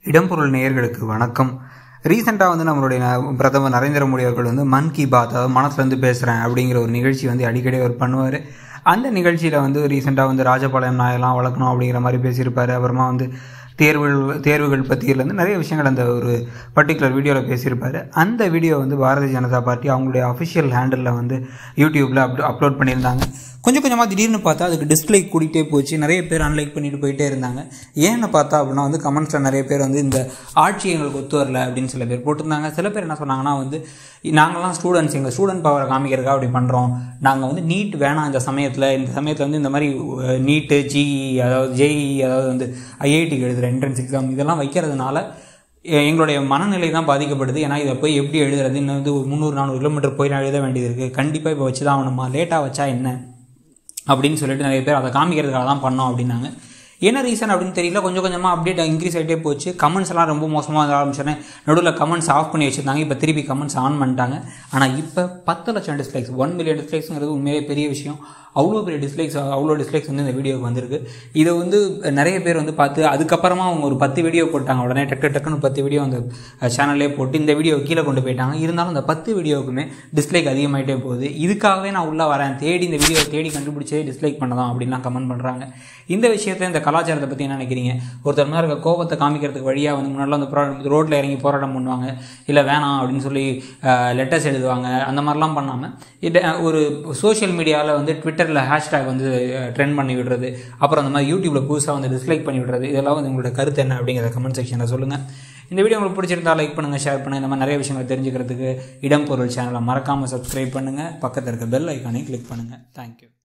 இடம்பொருள் நேயர்களுக்கு வணக்கம் ரீசெண்டாக வந்து நம்மளுடைய ந- பிரதமர் நரேந்திர மோடி அவர்கள் வந்து மன் கி பாத் அதாவது மனசுலேருந்து பேசுகிறேன் அப்படிங்கிற ஒரு நிகழ்ச்சி வந்து அடிக்கடி அவர் பண்ணுவார் அந்த நிகழ்ச்சியில் வந்து ரீசெண்டாக வந்து ராஜபாளையம் நாயெல்லாம் வளர்க்கணும் அப்படிங்கிற மாதிரி பேசியிருப்பார் அப்புறமா வந்து தேர்வுகள் தேர்வுகள் பற்றியிலேருந்து நிறைய விஷயங்கள் அந்த ஒரு பர்டிகுலர் வீடியோவில் பேசியிருப்பார் அந்த வீடியோ வந்து பாரதிய ஜனதா பார்ட்டி அவங்களுடைய அஃபிஷியல் ஹேண்டலில் வந்து யூடியூப்பில் அப் அப்லோட் பண்ணியிருந்தாங்க கொஞ்சம் கொஞ்சமாக திடீர்னு பார்த்தா அதுக்கு டிஸ்லைக் கூட்டிகிட்டே போச்சு நிறைய பேர் அன்லைக் பண்ணிட்டு போயிட்டே இருந்தாங்க ஏன்னு பார்த்தா அப்படின்னா வந்து கமெண்ட்ஸில் நிறைய பேர் வந்து இந்த ஆட்சி எங்களுக்கு ஒத்து வரல அப்படின்னு சில பேர் போட்டிருந்தாங்க சில பேர் என்ன சொன்னாங்கன்னா வந்து நாங்களாம் ஸ்டூடெண்ட்ஸ் எங்கள் ஸ்டூடெண்ட் பவரை காமிக்கிறதுக்காக அப்படி பண்ணுறோம் நாங்கள் வந்து நீட் வேணாம் இந்த சமயத்தில் இந்த சமயத்தில் வந்து இந்த மாதிரி நீட்டு ஜிஇ அதாவது ஜேஇ அதாவது வந்து ஐஐடிக்கு எழுதுகிற என்ட்ரன்ஸ் எக்ஸாம் இதெல்லாம் வைக்கிறதுனால எ- எங்களுடைய மனநிலை தான் பாதிக்கப்படுது ஏன்னா இதை போய் எப்படி எழுதுறது இன்னும் வந்து ஒரு முந்நூறு நானூறு கிலோமீட்டர் போய் நான் எழுத வேண்டியது இருக்குது கண்டிப்பாக இப்போ வச்சு தான் ஆகணுமா லேட்டாக வச்சா என்ன அப்படின்னு சொல்லிட்டு நிறைய பேர் அதை காமிக்கிறதுக்காக தான் பண்ணோம் அப்படின்னாங்க என்ன ரீசன் அப்படின்னு தெரியல கொஞ்சம் கொஞ்சமாக அப்டேட் இன்க்ரீஸ் ஆகிட்டே போச்சு கமெண்ட்ஸ் எல்லாம் ரொம்ப மோசமாக ஆரம்பிச்சோன்னே நடுவில் கமெண்ட்ஸ் ஆஃப் பண்ணி வச்சுருந்தாங்க இப்போ திருப்பி கமெண்ட்ஸ் ஆன் பண்ணிட்டாங்க ஆனால் இப்போ பத்து லட்சம் டிஸ்லைக்ஸ் ஒன் மில்லியன் டிஸ்லைக்ஸுங்கிறது உண்மையிலே பெரிய விஷயம் அவ்வளோ பெரிய டிஸ்லைக்ஸ் அவ்வளோ டிஸ்லைக்ஸ் வந்து இந்த வீடியோக்கு வந்திருக்கு இதை வந்து நிறைய பேர் வந்து பார்த்து அதுக்கப்புறமா அவங்க ஒரு பத்து வீடியோ போட்டாங்க உடனே டக்கு டக்குன்னு பத்து வீடியோ அந்த சேனல்லே போட்டு இந்த வீடியோ கீழே கொண்டு போயிட்டாங்க இருந்தாலும் அந்த பத்து வீடியோவுக்குமே டிஸ்லைக் அதிகமாயிட்டே போகுது இதுக்காகவே நான் உள்ளே வரேன் தேடி இந்த வீடியோ தேடி கண்டுபிடிச்சே டிஸ்லைக் பண்ணலாம் அப்படின்லாம் கமெண்ட் பண்ணுறாங்க இந்த விஷயத்தில் இந்த கலாச்சாரத்தை பற்றி என்ன நினைக்கிறீங்க ஒருத்தர் மேலே இருக்க கோபத்தை காமிக்கிறதுக்கு வழியாக வந்து முன்னாடி வந்து போரா ரோட்டில் இறங்கி போராட்டம் பண்ணுவாங்க இல்லை வேணாம் அப்படின்னு சொல்லி லெட்டர்ஸ் எழுதுவாங்க அந்த மாதிரிலாம் பண்ணாமல் இது ஒரு சோஷியல் மீடியாவில் வந்து ட்விட்டரில் ஹேஷ்டேக் வந்து ட்ரெண்ட் பண்ணி விடுறது அப்புறம் அந்த மாதிரி யூடியூப்பில் புதுசாக வந்து டிஸ்லைக் பண்ணி விடுறது இதெல்லாம் வந்து உங்களோட கருத்து என்ன அப்படிங்கிறத கமெண்ட் செக்ஷனில் சொல்லுங்கள் இந்த வீடியோ உங்களுக்கு பிடிச்சிருந்தா லைக் பண்ணுங்கள் ஷேர் பண்ணுங்கள் இந்த மாதிரி நிறைய விஷயங்களை தெரிஞ்சுக்கிறதுக்கு இடம் பொருள் சேனலை மறக்காமல் சப்ஸ்கிரைப் பண்ணுங்கள் பக்கத்தில் இருக்க பெல் ஐக்கானை கிளிக் பண்ணுங்கள் தேங்க்யூ